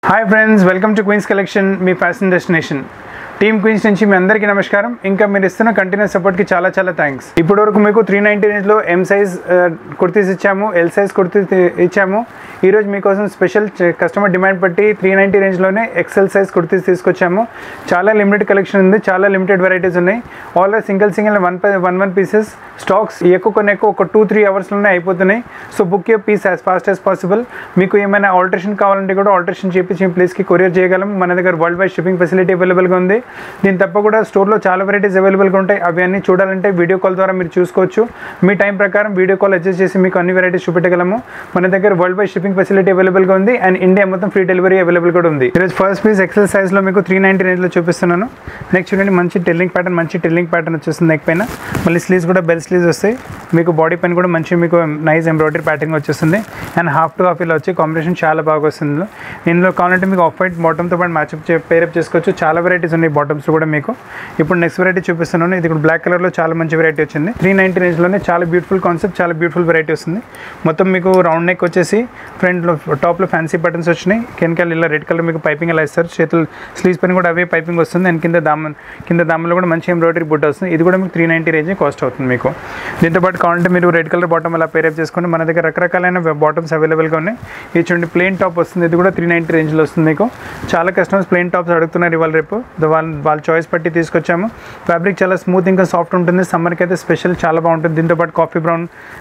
Hi friends welcome to Queens Collection మీ fashion destination team Queens నుంచి మీ అందరికీ నమస్కారం ఇంకా మీరు ఇస్తున్న కంటిన్యూస్ సపోర్ట్కి చాలా చాలా థ్యాంక్స్ ఇప్పటి వరకు మీకు త్రీ నైంటీ రేంజ్లో ఎం సైజ్ కుర్తీస్ ఇచ్చాము ఎల్ సైజ్ కుర్తీస్ ఇచ్చాము ఈరోజు మీకోసం స్పెషల్ కస్టమర్ డిమాండ్ బట్టి త్రీ నైంటీ రేంజ్లోనే ఎక్సెల్ సైజ్ కుర్తీస్ తీసుకొచ్చాము చాలా లిమిటెడ్ కలెక్షన్ ఉంది చాలా లిమిటెడ్ వెరైటీస్ ఉన్నాయి already single single one one one pieces stocks ఎక్కువ కొన్ని ఎక్కువ ఒక టూ త్రీ అవర్స్లోనే అయిపోతున్నాయి so book you piece as fast as possible మీకు ఏమైనా ఆల్టరేషన్ కావాలంటే కూడా ఆల్టరేషన్ చేపించి మీ ప్లేస్కి కొరియర్ చేయగలం మన దగ్గర వరల్డ్ వైడ్ షిప్పింగ్ ఫెసిలిటీ అవైలబుల్గా ఉంది దీని తప్ప కూడా స్టోర్లో చాలా వెరైటీస్ అవైలబుల్గా ఉంటాయి అవి అన్నీ చూడాలంటే వీడియో కాల్ ద్వారా మీరు చూసుకోవచ్చు మీ టైం ప్రకారం వీడియో కాల్ అడ్జస్ట్ చేసి మీకు అన్ని వెరైటీస్ చూపెట్టగలము మన దగ్గర వరల్డ్ వైడ్ షిప్పింగ్ ఫెసిలిటీ అవైలబుల్గా ఉంది అండ్ ఇండియా మొత్తం ఫ్రీ డెలివరీ అవైలబుల్ కూడా ఉంది ఈరోజు ఫస్ట్ పీస్ ఎక్సెల్ సైజ్లో మీకు త్రీ నైంటీ రేంజ్లో చూపిస్తున్నాను నెక్స్ట్ చూడండి మంచి టెల్లింగ్ ప్యాటర్న్ మంచి టెల్లింగ్ ప్యాటర్న్ వచ్చేస్తుంది నెక్ పైన మళ్ళీ స్లీవ్స్ కూడా బెల్ స్లీవ్స్ వస్తాయి మీకు బాడీ పైన కూడా మంచి మీకు నైస్ ఎంబ్రాయిడరీ ప్యాటర్న్ వచ్చేస్తుంది అండ్ హాఫ్ టు హాఫ్ ఇలా వచ్చి కాంబినేషన్ చాలా బాగా వస్తుంది ఇందులో. ఇందులో కావాలంటే మీకు ఆఫ్ వైట్ బాటమ్తో పాటు మ్యాచ్అప్ పేరప్ చేసుకోవచ్చు చాలా వెరైటీస్ ఉన్నాయి బాటమ్స్ కూడా మీకు ఇప్పుడు నెక్స్ట్ వెరైటీ చూపిస్తున్నాను ఇది ఇప్పుడు బ్లాక్ కలర్లో చాలా మంచి వెరైటీ వచ్చింది త్రీ నైంటీ రేంజ్లోనే చాలా బ్యూటిఫుల్ కాన్సెప్ట్ చాలా బ్యూటిఫుల్ వెరైటీ వస్తుంది మొత్తం మీకు రౌండ్ నెక్ వచ్చేసి ఫ్రంట్లో టాప్లో ఫ్యాన్సీ బటన్స్ వచ్చినాయి కెనకాల ఇలా రెడ్ కలర్ మీకు పైపింగ్ అలా ఇస్తారు చేతులు స్లీవ్స్ పైన కూడా అవే పైపింగ్ వస్తుంది అండ్ కింద దామన్ కింద దామన్లో కూడా మంచి ఎంబ్రాయిడరీ బుట్ట వస్తుంది ఇది కూడా మీకు త్రీ నైంటీ రేంజ్ కాస్ట్ అవుతుంది మీకు దీంతో పాటు కావాలంటే మీరు రెడ్ కలర్ బాటమ్ అలా పేరప్ చేసుకొని మన దగ్గర రకరకాలైన బాటమ్స్ అవైలబుల్గా ఉన్నాయి ఇది చూడండి ప్లెయిన్ టాప్ వస్తుంది ఇది కూడా త్రీ నైంటీ రేంజ్లో వస్తుంది మీకు చాలా కస్టమర్స్ ప్లెయిన్ టాప్స్ అడుగుతున్నారు ఇవాళ రేపు వాళ్ళ వాళ్ళ చాయిస్ బట్టి తీసుకొచ్చాము ఫ్యాబ్రిక్ చాలా స్మూత్ ఇంకా సాఫ్ట్ ఉంటుంది సమ్మర్కి అయితే స్పెషల్ చాలా బాగుంటుంది దీంతో పాటు కాఫీ బ్రౌన్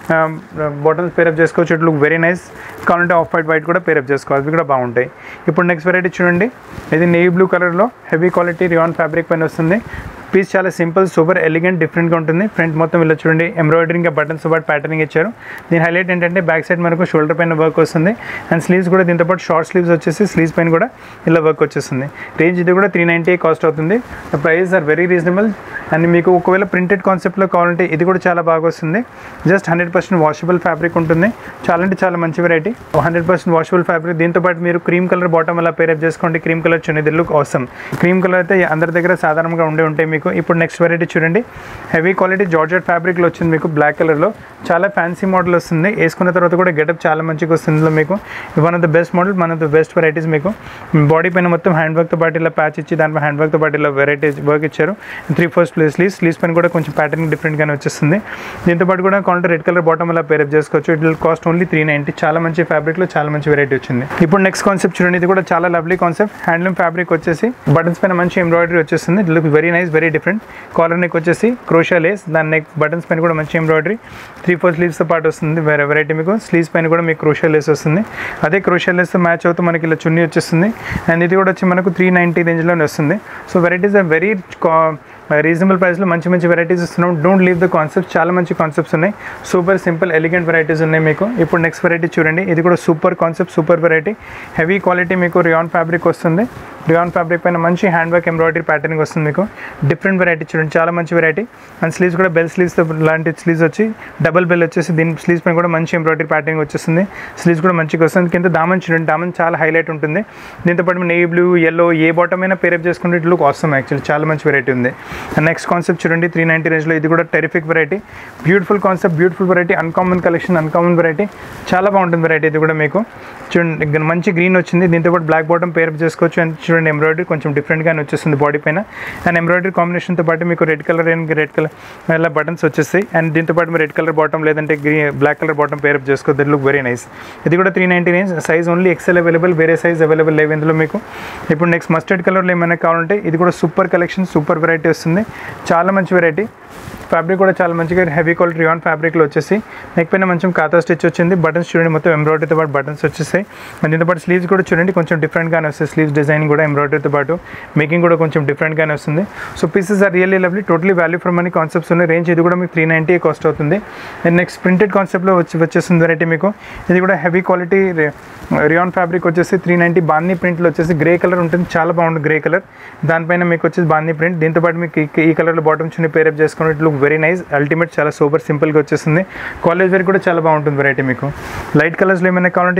బాటమ్స్ పేరప్ చేసుకోవచ్చు ఇట్ లుక్ వెరీ నైస్ కావాలంటే ఆఫ్ వైట్ వైట్ కూడా పేరప్ చేసుకోవాలి అవి కూడా బాగుంటాయి ఇప్పుడు నెక్స్ట్ వెరైటీ చూడండి ఇది నేవీ బ్లూ కలర్లో హెవీ క్వాలిటీ రియాన్ ఫ్యాబ్రిక్ పైన వస్తుంది పీస్ చాలా సింపుల్ సూపర్ ఎలిగెంట్ డిఫరెంట్గా ఉంటుంది ఫ్రంట్ మొత్తం ఇలా చూడండి ఎంబ్రాయిడరీ ఇంకా బటన్స్ పాటు ప్యాటర్నింగ్ ఇచ్చారు దీని హైలైట్ ఏంటంటే బ్యాక్ సైడ్ మనకు షోల్డర్ పైన వర్క్ వస్తుంది అండ్ స్లీవ్స్ కూడా దీంతో పాటు షార్ట్ స్లీవ్స్ వచ్చేసి స్లీవ్స్ పైన కూడా ఇలా వర్క్ వచ్చేస్తుంది రేంజ్ ఇది కూడా త్రీ నైంటీ కాస్ట్ అవుతుంది the price are very reasonable and మీకు ఒకవేళ ప్రింటెడ్ కాన్సెప్ట్లో కావాలంటే ఇది కూడా చాలా బాగా వస్తుంది just hundred percent washable fabric ఉంటుంది చాలా అంటే చాలా మంచి variety hundred percent washable fabric దీంతో పాటు మీరు క్రీమ్ కలర్ బాటమ్ అలా పేరప్ చేసుకోండి క్రీమ్ కలర్ చున్నది లుక్ అవసరం క్రీమ్ కలర్ అయితే అందరి దగ్గర సాధారణంగా ఉండే ఉంటాయి మీకు ఇప్పుడు నెక్స్ట్ వెరైటీ చూడండి హెవీ క్వాలిటీ జార్జెట్ ఫ్యాబ్రిక్లో వచ్చింది మీకు బ్లాక్ కలర్లో చాలా ఫ్యాన్సీ మోడల్ వస్తుంది వేసుకున్న తర్వాత కూడా గెటప్ చాలా మంచిగా వస్తుంది ఇందులో మీకు one of the best model one of the best varieties మీకు బాడీ పైన మొత్తం హ్యాండ్ వర్క్తో పాటు ఇలా ప్యాచ్ ఇచ్చి దానిపై హ్యాండ్ వర్క్తో పాటు ఇలా వెరైటీ వర్క్ ఇచ్చారు three four sleeve sleeves sleeves పైన కూడా కొంచెం ప్యాటర్న్ డిఫరెంట్గానే వచ్చేస్తుంది దీంతో పాటు కూడా కావాలంటే రెడ్ కలర్ బాటమ్ అలా పేరప్ చేసుకోవచ్చు it will cost only three ninety చాలా మంచి ఫ్యాబ్రిక్లో చాలా మంచి వెరైటీ వచ్చింది ఇప్పుడు నెక్స్ట్ కాన్సెప్ట్ చూడండి ఇది కూడా చాలా లవ్లీ కాన్సెప్ట్ హ్యాండ్లూమ్ ఫ్యాబ్రిక్ వచ్చేసి బటన్స్ పైన మంచి ఎంబ్రాయిడరీ వచ్చేస్తుంది it look very nice very different collar neck వచ్చేసి క్రోషా లేస్ దాని నెక్ బటన్స్ పైన కూడా మంచి ఎంబ్రాయిడరీ త్రీ ఫోర్ స్లీవ్స్తో పాటు వస్తుంది వేరే వెరైటీ మీకు స్లీవ్స్ పైన కూడా మీకు క్రోషా లేస్ వస్తుంది అదే క్రోషా లేస్ మ్యాచ్ అవుతూ మనకి ఇలా చున్నీ వచ్చేస్తుంది అండ్ ఇది కూడా వచ్చి మనకు త్రీ నైంటీ రేంజ్లోనే వస్తుంది so varieties are very reasonable ప్రైస్లో మంచి మంచి వెరైటీస్ ఇస్తున్నాం డోంట్ లీవ్ ద కాన్సెప్ట్ చాలా మంచి కాన్సెప్ట్స్ ఉన్నాయి సూపర్ సింపుల్ ఎలిగెంట్ వెరైటీస్ ఉన్నాయి మీకు ఇప్పుడు నెక్స్ట్ వెరైటీ చూడండి ఇది కూడా super concept super variety heavy quality మీకు రియాన్ ఫ్యాబ్రిక్ వస్తుంది రియాన్ ఫ్యాబ్రిక్ పైన మంచి హ్యాండ్ వర్క్ ఎంబ్రాయిడరీ ప్యాటర్నింగ్ వస్తుంది మీకు డిఫరెంట్ వెరైటీ చూడండి చాలా మంచి వెరైటీ అండ్ స్లీవ్స్ కూడా బెల్ స్లీవ్స్ లాంటి స్లీవ్స్ వచ్చి డబల్ బెల్ వచ్చేసి దీని స్లీవ్స్ పైన కూడా మంచి ఎంబ్రాయిడరీ ప్యాటర్నింగ్ వచ్చేస్తుంది స్లీవ్స్ కూడా మంచిగా వస్తుంది కింద దామన్ చూడండి దామన్ చాలా హైలైట్ ఉంటుంది దీంతో పాటు నేవీ బ్లూ ఎల్లో ఏ బాటమ్ అయినా పేరప్ చేసుకుంటే ఇట్ లుక్ అవసరం యాక్చువల్లీ చాలా మంచి వెరైటీ ఉంది అండ్ నెక్స్ట్ కాన్సెప్ట్ చూడండి త్రీ నైంటీ రేంజ్లో ఇది కూడా terrific variety beautiful concept beautiful variety uncommon collection uncommon variety చాలా బాగుంటుంది వెరైటీ ఇది కూడా మీకు చూడండి మంచి గ్రీన్ వచ్చింది దీంతో పాటు బ్లాక్ బాటమ్ పేరప్ చేసుకోవచ్చు అండ్ చూడండి ఎంబ్రాయిడరీ కొంచెం డిఫరెంట్గానే వచ్చేస్తుంది బాడీ పైన అండ్ ఎంబ్రాయిడరీ కాంబినేషన్తో పాటు మీకు red colour and red colour ఇలా బటన్స్ వచ్చేస్తాయి అండ్ దీంతో పాటు మీరు రెడ్ కలర్ బాటమ్ లేదంటే green black colour bottom pair up చేసుకోవచ్చు దట్ లుక్ వెరీ నైస్ ఇది కూడా three ninety range size only XL available వేరే సైజ్ అవైలబుల్ లేవు ఇందులో మీకు ఇప్పుడు నెక్స్ట్ మస్టర్డ్ కలర్లో ఏమైనా కావాలంటే ఇది కూడా సూపర్ కలెక్షన్ సూపర్ వెరైటీ వస్తుంది చాలా మంచి వెరైటీ ఫ్యాబ్రిక్ కూడా చాలా మంచిగా హెవీ క్వాలిటీ రియాన్ ఫ్యాబ్రిక్లో వచ్చేసి నెక్ పైన మంచి కాతా స్టిచ్ వచ్చింది బటన్స్ చూడండి మొత్తం ఎంబ్రాయిడరీతో పాటు బటన్స్ వచ్చేసాయి అండ్ దీంతో పాటు స్లీవ్స్ కూడా చూడండి కొంచెం డిఫరెంట్గానే వస్తాయి స్లీవ్స్ డిజైన్ కూడా ఎంబ్రాయిడరీతో పాటు మేకింగ్ కూడా కొంచెం డిఫరెంట్గానే వస్తుంది so pieces are really lovely totally value for money concepts ఉన్నాయి రేంజ్ ఇది కూడా మీకు త్రీ నైంటీ కాస్ట్ అవుతుంది అండ్ నెక్స్ట్ ప్రింటెడ్ కాన్సెప్ట్లో వచ్చి వచ్చేస్తుంది వెరైటీ మీకు ఇది కూడా హెవీ క్వాలిటీ రియాన్ ఫ్యాబ్రిక్ వచ్చేసి త్రీ నైంటీ బాందీ ప్రింట్లో వచ్చేసి గ్రే కలర్ ఉంటుంది చాలా బాగుంటుంది గ్రే కలర్ దానిపైన మీకు వచ్చేసి బాందీ ప్రింట్ దీంతో పాటు మీకు ఈ- ఈ కలర్లో బాటమ్ చున్ని పేరప్ చేసుకుని it look very nice ultimate చాలా సూపర్ సింపుల్గా వచ్చేస్తుంది కాలేజ్ వేర్ కూడా చాలా బాగుంటుంది వెరైటీ మీకు లైట్ కలర్స్లో ఏమైనా కావాలంటే you can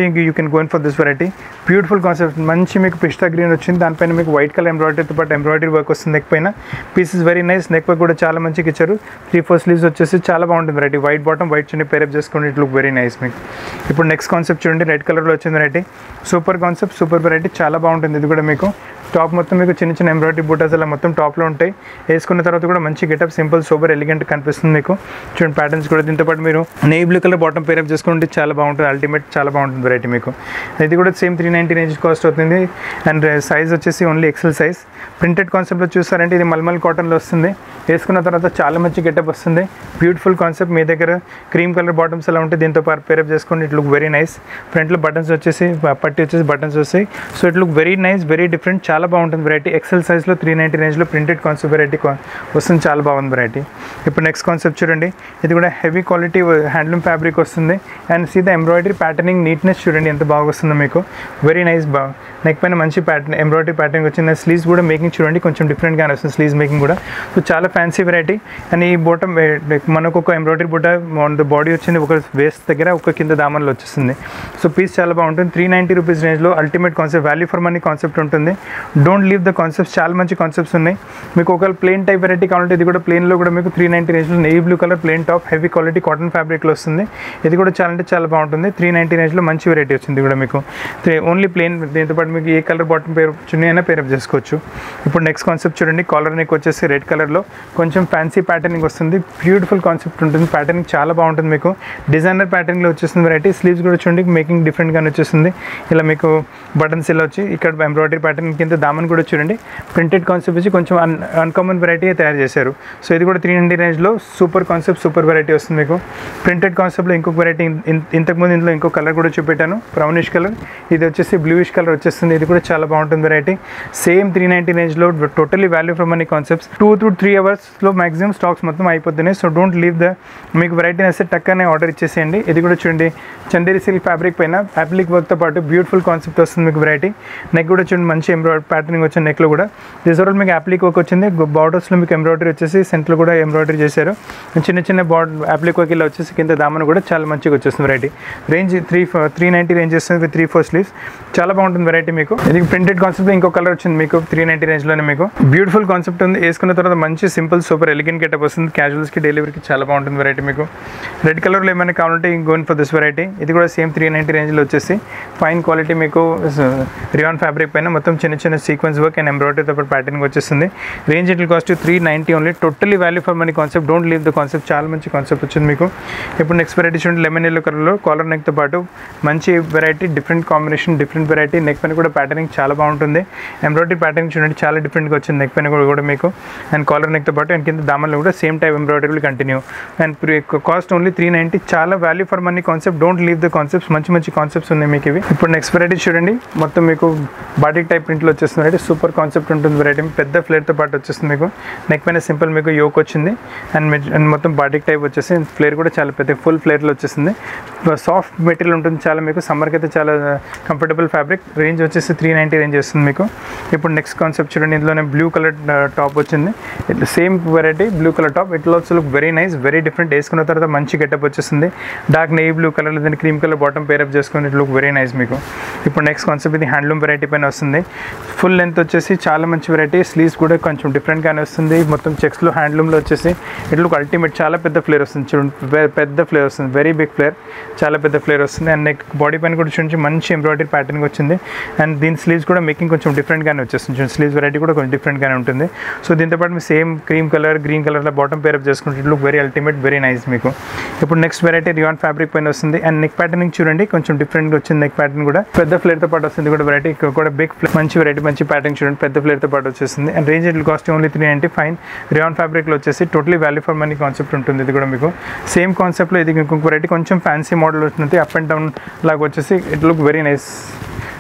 again going for this variety beautiful concept మంచి మీకు పిస్తా గ్రీన్ వచ్చింది దానిపైన మీకు వైట్ కలర్ ఎంబ్రాయిడరీతో పాటు ఎంబ్రాయిడరీ వర్క్ వస్తుంది నెక్ పైన pieces very nice neck work కూడా చాలా మంచిగా ఇచ్చారు త్రీ ఫోర్ స్లీవ్స్ వచ్చేసి చాలా బాగుంటుంది variety white bottom white chunni pair up చేసుకోండి ఇట్ లుక్ వెరీ నైస్ మీకు ఇప్పుడు నెక్స్ట్ కాన్సెప్ట్ చూడండి రెడ్ కలర్లో వచ్చింది variety super concept super variety చాలా బాగుంటుంది ఇది కూడా మీకు టాప్ మొత్తం మీకు చిన్న చిన్న ఎంబ్రాయిడరీ బూటాస్ అలా మొత్తం టాప్లో ఉంటాయి వేసుకున్న తర్వాత కూడా మంచి గెటప్ సింపుల్ సూపర్ ఎలిగెంట్ కనిపిస్తుంది మీకు చూడండి ప్యాటర్న్స్ కూడా దీంతో పాటు మీరు నెయ్యి బ్లూ కలర్ బాటమ్ పేరప్ చేసుకుంటే చాలా బాగుంటుంది అల్టిమేట్ చాలా బాగుంటుంది వెరైటీ మీకు ఇది కూడా same three ninety range cost అవుతుంది అండ్ సైజ్ వచ్చేసి ఓన్లీ ఎక్సెల్ సైజ్ ప్రింటెడ్ కాన్సెప్ట్లో చూసారంటే ఇది మల్మల్ కాటన్లో వస్తుంది వేసుకున్న తర్వాత చాలా మంచి గెటప్ వస్తుంది బ్యూటిఫుల్ కాన్సెప్ట్ మీ దగ్గర క్రీమ్ కలర్ బాటమ్స్ ఎలా ఉంటే దీంతో పాటు పేరప్ చేసుకోండి ఇట్ లుక్ వెరీ నైస్ ఫ్రంట్లో బటన్స్ వచ్చేసి పట్టి వచ్చేసి బటన్స్ వస్తాయి so it look very nice very different చాలా బాగుంటుంది వెరైటీ ఎక్సెల్ సైజ్లో త్రీ నైంటీ రేంజ్లో ప్రింటెడ్ కాన్సెప్ట్ వెరైటీ వస్తుంది చాలా బాగుంది వెరైటీ ఇప్పుడు నెక్స్ట్ కాన్సెప్ట్ చూడండి ఇది కూడా హెవీ క్వాలిటీ హ్యాండ్లూమ్ ఫ్యాబ్రిక్ వస్తుంది and see the embroidery patterning neatness చూడండి ఎంత బాగా వస్తుందో మీకు వెరీ నైస్ బా నెక్ పైన మంచి ప్యాటర్న్ ఎంబ్రాయిడరీ ప్యాటర్నింగ్ వచ్చింది స్లీవ్స్ కూడా మేకింగ్ చూడండి కొంచెం డిఫరెంట్గానే వస్తుంది స్లీవ్స్ మేకింగ్ కూడా సో చాలా ఫ్యాన్సీ వెరైటీ అండ్ ఈ బోటం మనకు ఒక ఎంబ్రాయిడరీ బుట్ట ఆన్ ద బాడీ వచ్చింది ఒక వేస్ట్ దగ్గర ఒక కింద దామన్లో వచ్చేస్తుంది సో పీస్ చాలా బాగుంటుంది త్రీ నైంటీ రూపీస్ రేంజ్లో ultimate concept value for money concept ఉంటుంది డోంట్ లీవ్ ద కాన్సెప్ట్స్ చాలా మంచి కాన్సెప్ట్స్ ఉన్నాయి మీకు ఒక ప్లేన్ టైప్ వెరైటీ కావాలంటే ఇది కూడా ప్లేన్లో కూడా మీకు త్రీ నైంటీ రేంజ్లో navy blue colour plain top heavy quality cotton ఫ్యాబ్రిక్లో వస్తుంది ఇది కూడా చాలా అంటే చాలా బాగుంటుంది త్రీ నైంటీ రేంజ్లో మంచి వెరైటీ వచ్చింది కూడా మీకు ఓన్లీ ప్లేన్ దీంతో పాటు మీకు ఏ కలర్ బాటమ్ పేరు చున్నీ అయినా పేరప్ చేసుకోవచ్చు ఇప్పుడు నెక్స్ట్ కాన్సెప్ట్ చూడండి కాలర్ నెక్ వచ్చేసి రెడ్ కలర్లో కొంచెం ఫ్యాన్సీ ప్యాటర్నింగ్ వస్తుంది బ్యూటిఫుల్ కాన్సెప్ట్ ఉంటుంది ప్యాటర్నింగ్ చాలా బాగుంటుంది మీకు డిజైనర్ ప్యాటర్న్లో వచ్చేస్తుంది వెరైటీ స్లీవ్స్ కూడా చూడండి మేకింగ్ డిఫరెంట్గానే వచ్చేస్తుంది ఇలా మీకు బటన్స్ ఇలా వచ్చి ఇక్కడ ఎంబ్రాయిడరీ ప్యాటర్న్ కింద దామన్ కూడా చూడండి ప్రింటెడ్ కాన్సెప్ట్ వచ్చి కొంచెం అన్ అన్కామన్ వెరైటీ తయారు చేశారు సో ఇది కూడా త్రీ హండ్రెడ్ రేంజ్లో సూపర్ కాన్సెప్ట్ సూపర్ వెరైటీ వస్తుంది మీకు ప్రింటెడ్ కాన్సెప్ట్లో ఇంకొక వెరైటీ ఇంతకుముందు ఇందులో ఇంకో కలర్ కూడా చూపెట్టాను బ్రౌనిష్ కలర్ ఇది వచ్చేసి బ్లూయిష్ కలర్ వచ్చేస్తుంది ఇది కూడా చాలా బాగుంటుంది వెరైటీ సేమ్ త్రీ నైంటీ రేంజ్లో totally value from money concepts two to three అవర్స్లో మాక్సిమం స్టాక్స్ మొత్తం అయిపోతున్నాయి సో డోంట్ లీవ్ ద మీకు వెరైటీ నస్తే టక్కనే ఆర్డర్ ఇచ్చేసేయండి ఇది కూడా చూడండి చందేరి సిల్క్ ఫ్యాబ్రిక్ పైన ఫ్యాబ్రిక్ వర్క్తో పాటు బ్యూటిఫుల్ కాన్సెప్ట్ వస్తుంది మీకు వెరైటీ నెక్ కూడా చూడండి మంచి ఎంబ్రాయిడరీ ప్యాటర్నింగ్ వచ్చిన నెక్లో కూడా దిస్ ఓవరాల్ మీకు అప్లిక్ వర్క్ వచ్చింది బార్డర్స్లో మీకు ఎంబ్రాయిడరీ వచ్చేసి సెంట్లో కూడా ఎంబ్రాయిడరీ చేశారు చిన్న చిన్న బార్డర్ అప్లిక్ వర్క్ ఇలా వచ్చేసి కింద దామన్ కూడా చాలా మంచిగా వచ్చేస్తుంది variety range three three ninety range వస్తుంది విత్ త్రీ ఫోర్ స్లీవ్స్ చాలా బాగుంటుంది వెరైటీ మీకు ఇది ప్రింటెడ్ కాన్సెప్ట్ ఇంకో కలర్ వచ్చింది మీకు త్రీ నైంటీ రేంజ్లోనే మీకు బ్యూటిఫుల్ కాన్సెప్ట్ ఉంది వేసుకున్న తర్వాత మంచి సింపుల్ సూపర్ ఎలిగెంట్ గెటప్ వస్తుంది క్యాజువల్స్కి డెలివరీకి చాలా బాగుంటుంది వెరైటీ మీకు రెడ్ కలర్లో ఏమైనా కావాలంటే గోన్ ఫర్ దిస్ వెరైటీ ఇది కూడా సేమ్ త్రీ నైంటీ రేంజ్లో వచ్చేసి ఫైన్ క్వాలిటీ మీకు రియాన్ ఫ్యాబ్రిక్ పైన మొత్తం చిన్న చిన్న సీక్వెన్స్ వర్క్ అండ్ ఎంబ్రాయిడరీతో పాటు ప్యాటర్నింగ్ వచ్చేస్తుంది range it cost three ninety only totally value for money concept don't leave the concept చాలా మంచి కాన్సెప్ట్ వచ్చింది మీకు ఇప్పుడు నెక్స్ట్ వెరైటీ చూడండి లెమన్ ఎల్లో కలర్లో కాలర్ నెక్తో పాటు మంచి variety different combination different variety neck పైన కూడా ప్యాటర్నింగ్ చాలా బాగుంటుంది ఎంబ్రాయిడరీ ప్యాటర్నింగ్ చూడండి చాలా డిఫరెంట్గా వచ్చింది నెక్ పైన కూడా కూడా మీకు అండ్ కాలర్ నెక్తో పాటు అండ్ కింద దామన్లో కూడా same type embroidery continue and cost only three ninety చాలా value for money concept don't leave the concepts మంచి మంచి కాన్సెప్ట్స్ ఉన్నాయి మీకు ఇవి ఇప్పుడు నెక్స్ట్ వెరైటీ చూడండి మొత్తం మీకు బాటిక్ టైప్ ప్రింట్లో వచ్చేస్తుంది వెరైటీ సూపర్ కాన్సెప్ట్ ఉంటుంది వెరైటీ పెద్ద ఫ్లేర్తో పాటు వచ్చేస్తుంది మీకు నెక్ పైన సింపుల్ మీకు యోక్ వచ్చింది అండ్ అండ్ మొత్తం బాటిక్ టైప్ వచ్చేసి ఫ్లేర్ కూడా చాలా పెద్ద ఫుల్ ఫ్లేర్లో వచ్చేస్తుంది సాఫ్ట్ మెటీరియల్ ఉంటుంది చాలా మీకు సమ్మర్కి అయితే చాలా కంఫర్టబుల్ ఫ్యాబ్రిక్ రేంజ్ వచ్చేసి త్రీ నైంటీ రేంజ్ వస్తుంది మీకు ఇప్పుడు నెక్స్ట్ కాన్సెప్ట్ చూడండి ఇందులోనే బ్లూ కలర్ టాప్ వచ్చింది same variety blue colour top it also look very nice very different వేసుకున్న తర్వాత మంచి గెటప్ వచ్చేస్తుంది డార్క్ నెయ్యి బ్లూ కలర్ లేదంటే క్రీమ్ కలర్ బాటమ్ పేరప్ చేసుకుని ఇట్ లుక్ వెరీ నైస్ మీకు ఇప్పుడు నెక్స్ట్ కాన్సెప్ట్ ఇది హ్యాండ్లూమ్ వెరైటీ పైన వస్తుంది ఫుల్ లెంత్ వచ్చేసి చాలా మంచి వెరైటీ స్లీవ్స్ కూడా కొంచెం డిఫరెంట్గానే వస్తుంది మొత్తం చెక్స్లో హ్యాండ్లూమ్లో వచ్చేసి ఇట్ లుక్ అల్టిమేట్ చాలా పెద్ద ఫ్లేర్ వస్తుంది చూడండి పె- పెద్ద ఫ్లేర్ వస్తుంది వెరీ బిగ్ ఫ్లేర్ చాలా పెద్ద ఫ్లేర్ వస్తుంది అండ్ నెక్ బాడీ పైన కూడా చూడండి మంచి ఎంబ్రాయిడరీ ప్యాటర్న్ వచ్చింది అండ్ దీని స్లీవ్స్ కూడా మేకింగ్ కొంచెం డిఫరెంట్గానే వచ్చేస్తుంది చూడండి స్లీవ్స్ వెరైటీ కూడా కొంచెం డిఫరెంట్గానే ఉంటుంది సో దీంతో పాటు మీరు సేమ్ క్రీమ్ కలర్ గ్రీన్ కలర్లో బాటమ్ పేరప్ చేసుకుంటే it look very ultimate very nice మీకు ఇప్పుడు నెక్స్ట్ వెరైటీ రియాన్ ఫ్యాబ్రిక్ పైన వస్తుంది అండ్ నెక్ ప్యాటర్నింగ్ చూడండి కొంచెం డిఫరెంట్గా వచ్చింది నెక్ ప్యాటర్న్ కూడా పెద్ద ఫ్లేర్తో పాటు వస్తుంది కూడా వెరైటీ ఇక్కడ కూడా బిగ్ మంచి వెరైటీ మంచి ప్యాటర్న్ చూడండి పెద్ద ఫ్లేర్తో పాటు వచ్చేస్తుంది and range it cost only three ninety fine rayon ఫ్యాబ్రిక్లో వచ్చేసి totally value for money concept ఉంటుంది ఇది కూడా మీకు సేమ్ కాన్సెప్ట్లో ఇది ఇంకొక వెరైటీ కొంచెం ఫ్యాన్సీ మోడల్ వస్తుంది అప్ అండ్ డౌన్ లాగా వచ్చేసి ఇట్ లుక్ వెరీ నైస్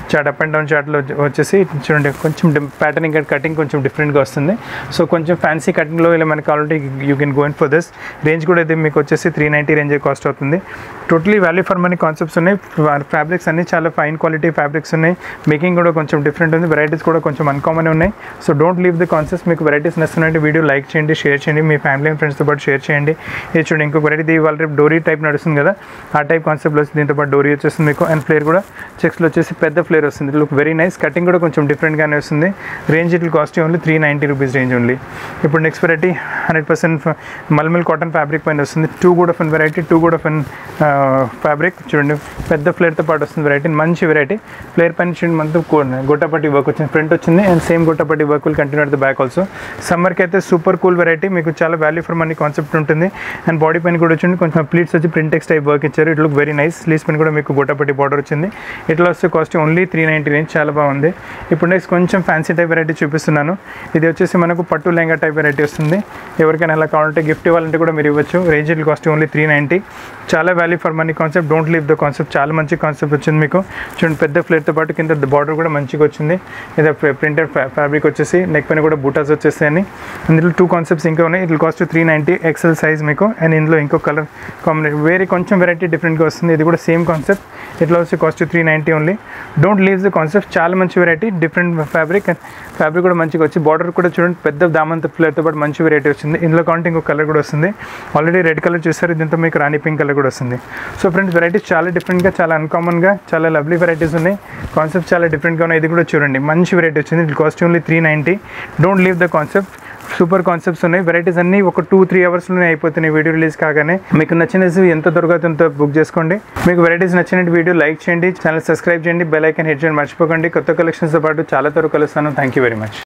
చాట్ అప్ అండ్ డౌన్ చాట్లో వచ్చేసి చూడండి కొంచెం ప్యాటర్నింగ్ అండ్ కటింగ్ కొంచెం డిఫరెంట్గా వస్తుంది సో కొంచెం ఫ్యాన్సీ కటింగ్లో ఇలా మనకి కావాలంటే you can go in for this range కూడా ఇది మీకు వచ్చేసి త్రీ నైంటీ రేంజ్ కాస్ట్ అవుతుంది totally value for money concepts ఉన్నాయి ఫ్యాబ్రిక్స్ అన్ని చాలా ఫైన్ క్వాలిటీ ఫ్యాబ్రిక్స్ ఉన్నాయి మేకింగ్ కూడా కొంచెం డిఫరెంట్ ఉంది వెరైటీస్ కూడా కొంచెం అన్కామన్ ఉన్నాయి so don't leave the concepts మీకు వెరైటీస్ నచ్చుతున్నాయంటే వీడియో లైక్ చేయండి షేర్ చేయండి మీ ఫ్యామిలీ అండ్ ఫ్రెండ్స్తో పాటు షేర్ చేయండి ఇది చూడండి ఇంకొక వెరైటీ ఇవాళ రేపు డోరీ టైప్ నడుస్తుంది కదా ఆ టైప్ కాన్సెప్ట్లో వస్తుంది దీంతో పాటు డోరీ వచ్చేస్తుంది మీకు అండ్ ఫ్లేర్ కూడా చెక్స్లో వచ్చేసి పెద్ద ఫ్లేర్ వస్తుంది లుక్ వెరీ నైస్ కటింగ్ కూడా కొంచెం డిఫరెంట్గానే వస్తుంది range it cost only three ninety rupees range only ఇప్పుడు నెక్స్ట్ వెరైటీ హండ్రెడ్ పర్సెంట్ మల్మల్ కాటన్ ఫ్యాబ్రిక్ పైన వస్తుంది టూ కూడా ఫన్ వెరైటీ టూ కూడా ఫన్ ఫ్యాబ్రిక్ చూడండి పెద్ద ఫ్లేర్తో పాటు వస్తుంది వెరైటీ మంచి వెరైటీ ఫ్లేర్ పైన చూడండి మనతో గొట్టపట్టి వర్క్ వచ్చింది ఫ్రంట్ వచ్చింది అండ్ సేమ్ గొట్టపట్టి work will continue at the back also సమ్మర్కి అయితే సూపర్ కూల్ వెరైటీ మీకు చాలా వాల్యూ ఫర్ మనీ కాన్సెప్ట్ ఉంటుంది అండ్ బాడీ పైన కూడా వచ్చింది కొంచెం ప్లీట్స్ వచ్చి ప్రింటెక్స్ టైప్ వర్క్ ఇచ్చారు it look very nice sleeves పైన కూడా మీకు గొట్టపట్టి బార్డర్ వచ్చింది ఇట్లా వస్తే cost only three ninety range చాలా బాగుంది ఇప్పుడు నెక్స్ట్ కొంచెం ఫ్యాన్సీ టైప్ వెరైటీ చూపిస్తున్నాను ఇది వచ్చేసి మనకు పట్టు లెహంగా టైప్ వెరైటీ వస్తుంది ఎవరికైనా అలా కావాలంటే గిఫ్ట్ ఇవ్వాలంటే కూడా మీరు ఇవ్వచ్చు range it cost only three ninety చాలా value for money concept don't leave the concept చాలా మంచి కాన్సెప్ట్ వచ్చింది మీకు చూడండి పెద్ద ఫ్లేర్తో పాటు కింద బార్డర్ కూడా మంచిగా వచ్చింది ఇది ప్రింటెడ్ ఫ్యాబ్రిక్ వచ్చేసి నెక్ పైన కూడా బూటాస్ వచ్చేసాయని ఇందులో టూ కాన్సెప్ట్స్ ఇంకా ఉన్నాయి ఇట్లా cost three ninety XL size మీకు అండ్ ఇందులో ఇంకో కలర్ కాంబినేషన్ వేరే కొంచెం వెరైటీ డిఫరెంట్గా వస్తుంది ఇది కూడా సేమ్ కాన్సెప్ట్ ఇట్లా వచ్చి cost three ninety only don't leave the concept చాలా మంచి variety different fabric and fabric కూడా మంచిగా వచ్చి బార్డర్ కూడా చూడండి పెద్ద దామంత ఫ్లేర్తో పాటు మంచి వెరైటీ వచ్చింది ఇందులో కావాలంటే ఇంకో కలర్ కూడా వస్తుంది ఆల్రెడీ రెడ్ కలర్ చూస్తారు దీంతో మీకు రాణి పింక్ కలర్ కూడా వస్తుంది సో ఫ్రెండ్స్ వెరైటీస్ చాలా డిఫరెంట్గా చాలా అన్కామన్గా చాలా లవ్లీ వెరైటీస్ ఉన్నాయి కాన్సెప్ట్ చాలా డిఫరెంట్గా ఉన్నాయి ఇది కూడా చూడండి మంచి వెరైటీ వచ్చింది ఇది cost only three ninety don't leave the concept super concepts ఉన్నాయి వెరైటీస్ అన్నీ ఒక టూ త్రీ అవర్స్లోనే అయిపోతున్నాయి వీడియో రిలీజ్ కాగానే మీకు నచ్చినవి ఎంత దొరకదు అంత బుక్ చేసుకోండి మీకు వెరైటీస్ నచ్చిన వీడియో లైక్ చేయండి ఛానల్ సబ్స్క్రైబ్ చేయండి బెల్ ఐకన్ హిట్ చేయండి మర్చిపోకండి కొత్త కలెక్షన్స్తో పాటు చాలా త్వరగా కలుస్తాను థ్యాంక్ యూ వెరీ మచ్